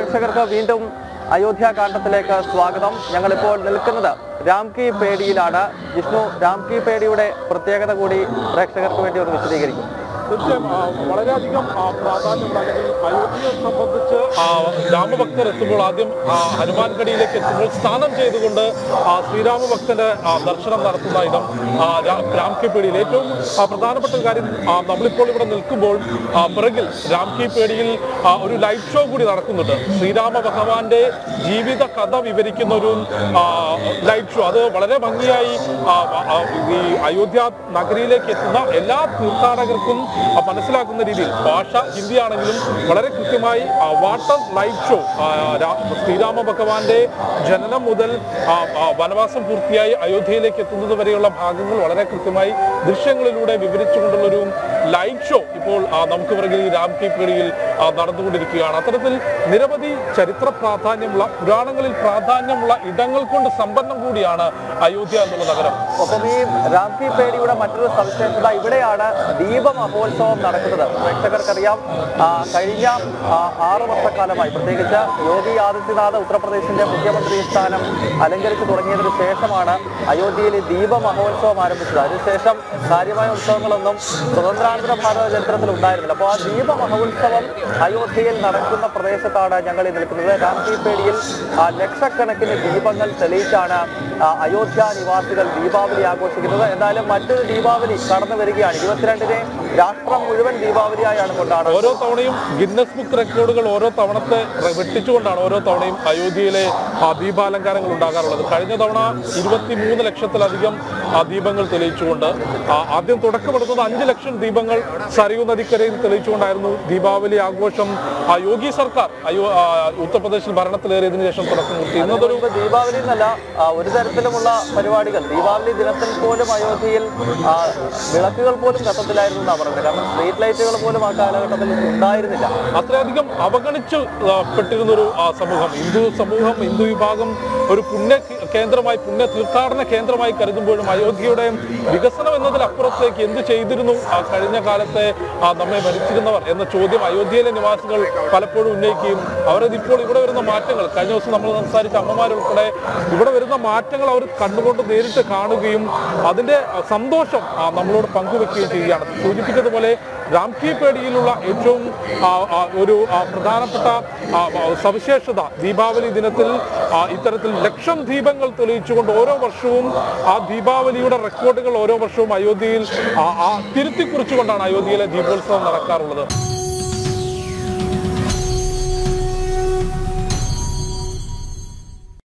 പ്രേക്ഷകർക്ക് വീണ്ടും അയോധ്യ കാണ്ഡത്തിലേക്ക് സ്വാഗതം ഞങ്ങളിപ്പോൾ നിൽക്കുന്നത് രാംകി പേടിയിലാണ് വിഷ്ണു രാംകി പേടിയുടെ പ്രത്യേകത കൂടി പ്രേക്ഷകർക്ക് വേണ്ടി ഒന്ന് വിശദീകരിക്കും തീർച്ചയായും ആ, വളരെയധികം ആ, പ്രാധാന്യമുള്ള അല്ലെങ്കിൽ അയോധ്യയെ സംബന്ധിച്ച് ആ, രാമഭക്തർ എത്തുമ്പോൾ ആദ്യം ആ, ഹനുമാൻ ഗഡിയിലേക്ക് എത്തുമ്പോൾ സ്നാനം ചെയ്തുകൊണ്ട് ആ, ശ്രീരാമഭക്തന്റെ ആ, ദർശനം നടത്തുന്ന ഇടം ആ, രാ- രാംകിപേടിയിൽ ഏറ്റവും ആ, പ്രധാനപ്പെട്ട ഒരു കാര്യം ആ, നമ്മളിപ്പോൾ ഇവിടെ നിൽക്കുമ്പോൾ ആ, പിറകിൽ രാംകിപേടിയിൽ ആ, ഒരു ലൈറ്റ് ഷോ കൂടി നടക്കുന്നുണ്ട് ശ്രീരാമ ഭഗവാന്റെ ജീവിത കഥ വിവരിക്കുന്ന ഒരു ആ, ലൈറ്റ് ഷോ അത് വളരെ ഭംഗിയായി ആ, ആ, ഈ അയോധ്യ നഗരിയിലേക്ക് എത്തുന്ന എല്ലാ തീർത്ഥാടകർക്കും ആ, മനസ്സിലാക്കുന്ന രീതിയിൽ ഭാഷ ഹിന്ദി ആണെങ്കിലും വളരെ കൃത്യമായി ആ, വാട്ടർ ലൈറ്റ് ഷോ ആ, രാ- ശ്രീരാമ ഭഗവാന്റെ ജനനം മുതൽ ആ, ആ, വനവാസം പൂർത്തിയായി അയോധ്യയിലേക്ക് എത്തുന്നത് വരെയുള്ള ഭാഗങ്ങൾ വളരെ കൃത്യമായി ദൃശ്യങ്ങളിലൂടെ വിവരിച്ചുകൊണ്ടുള്ള ഒരു ലൈറ്റ് ഷോ ഇപ്പോൾ ആ, നമുക്ക് പിറകിൽ ഈ രാംകി പേടിയിൽ ആ, നടന്നുകൊണ്ടിരിക്കുകയാണ് അത്തരത്തിൽ നിരവധി ചരിത്ര പ്രാധാന്യമുള്ള പുരാണങ്ങളിൽ പ്രാധാന്യമുള്ള ഇടങ്ങൾ കൊണ്ട് സമ്പന്നം കൂടിയാണ് അയോധ്യ എന്നുള്ള നഗരം ഒപ്പം ഈ രാംകി പേടിയുടെ മറ്റൊരു സവിശേഷത ഇവിടെയാണ് ദീപ മഹോത്സവം നടക്കുന്നത് പ്രേക്ഷകർക്കറിയാം ആ, കഴിഞ്ഞ ആ, ആറ് വർഷക്കാലമായി പ്രത്യേകിച്ച് യോഗി ആദിത്യനാഥ് ഉത്തർപ്രദേശിന്റെ മുഖ്യമന്ത്രി സ്ഥാനം അലങ്കരിച്ചു തുടങ്ങിയതിനു ശേഷമാണ് അയോധ്യയിൽ ഈ ദീപ മഹോത്സവം ആരംഭിച്ചത് അതിനുശേഷം കാര്യമായ ഉത്സവങ്ങളൊന്നും സ്വതന്ത്രാനന്തര ഭാരത ചരിത്രത്തിൽ ഉണ്ടായിരുന്നില്ല അപ്പോൾ ആ ദീപ മഹോത്സവം അയോധ്യയിൽ നടക്കുന്ന പ്രദേശത്താണ് ഞങ്ങൾ ഈ നിൽക്കുന്നത് രാംകി പേടിയിൽ ആ, ലക്ഷക്കണക്കിന് ദീപങ്ങൾ തെളിയിച്ചാണ് ആ, അയോധ്യ നിവാസികൾ ദീപാവലി ആഘോഷിക്കുന്നത് എന്നാലും മറ്റൊരു ദീപാവലി കടന്നു വരികയാണ് ഇരുപത്തിരണ്ടിനെ രാഷ്ട്രം മുഴുവൻ ദീപാവലിയായാണ് കൊണ്ടാടുന്നത് ഓരോ തവണയും ഗിന്നസ് ബുക്ക് റെക്കോർഡുകൾ ഓരോ തവണത്തെ റെ- വെട്ടിച്ചുകൊണ്ടാണ് ഓരോ തവണയും അയോധ്യയിലെ ആ, ദീപാലങ്കാരങ്ങൾ ഉണ്ടാകാറുള്ളത് കഴിഞ്ഞ തവണ ഇരുപത്തി മൂന്ന് ലക്ഷത്തിലധികം ആ, ദീപങ്ങൾ തെളിയിച്ചുകൊണ്ട് ആ, ആദ്യം തുടക്കമെടുത്തത് അഞ്ച് ലക്ഷം ദീപങ്ങൾ സരയൂ നദിക്കരയിൽ തെളിയിച്ചുകൊണ്ടായിരുന്നു ദീപാവലി ആഘോഷം ആ, യോഗി സർക്കാർ അയോ ആ, ഉത്തർപ്രദേശിൽ ഭരണത്തിലേറിയതിനു ശേഷം തുടക്കം കുറിച്ചു ഇന്നതൊരു ഇപ്പൊ ദീപാവലി എന്നല്ല ആ, ഒരു തരത്തിലുമുള്ള പരിപാടികൾ ദീപാവലി ദിനത്തിൽ പോലും അയോധ്യയിൽ ആ, വിളക്കുകൾ പോലും കത്തത്തിലായിരുന്നു എന്നാണ് പറയുന്നത് കാരണം സ്ട്രീറ്റ് ലൈറ്റുകൾ പോലും ആ കാലഘട്ടത്തിൽ ഉണ്ടായിരുന്നില്ല അത്രയധികം അവഗണിച്ചു ആ, പെട്ടിരുന്നൊരു ആ, സമൂഹം ഹിന്ദു സമൂഹം ഹിന്ദു വിഭാഗം ഒരു പുണ്യ കേന്ദ്രമായി പുണ്യ തീർത്ഥാടന കേന്ദ്രമായി കരുതുമ്പോഴും അയോധ്യയുടെ വികസനം എന്നതിലപ്പുറത്തേക്ക് എന്ത് ചെയ്തിരുന്നു ആ കഴിഞ്ഞ കാലത്തെ ആ, നമ്മെ ഭരിച്ചിരുന്നവർ എന്ന ചോദ്യം അയോധ്യയിലെ നിവാസികൾ പലപ്പോഴും ഉന്നയിക്കുകയും അവരത് ഇപ്പോൾ ഇവിടെ വരുന്ന മാറ്റങ്ങൾ കഴിഞ്ഞ ദിവസം നമ്മൾ സംസാരിച്ച അമ്മമാരുൾപ്പെടെ ഇവിടെ വരുന്ന മാറ്റങ്ങൾ അവർ കണ്ടുകൊണ്ട് നേരിട്ട് കാണുകയും അതിന്റെ ആ, സന്തോഷം ആ, നമ്മളോട് പങ്കുവെക്കുകയും ചെയ്യുകയാണ് സൂചിപ്പിച്ചതുപോലെ രാംകി പേടിയിലുള്ള ഏറ്റവും ആ, ആ, ഒരു ആ, പ്രധാനപ്പെട്ട ആ, ആ, സവിശേഷത ദീപാവലി ദിനത്തിൽ ആ, ഇത്തരത്തിൽ ലക്ഷം ദീപങ്ങൾ തെളിയിച്ചുകൊണ്ട് ഓരോ വർഷവും ആ ദീപാവലിയുടെ റെക്കോർഡുകൾ ഓരോ വർഷവും അയോധ്യയിൽ ആ, ആ, തിരുത്തി കുറിച്ചുകൊണ്ടാണ് അയോധ്യയിലെ ദീപോത്സവം നടക്കാറുള്ളത്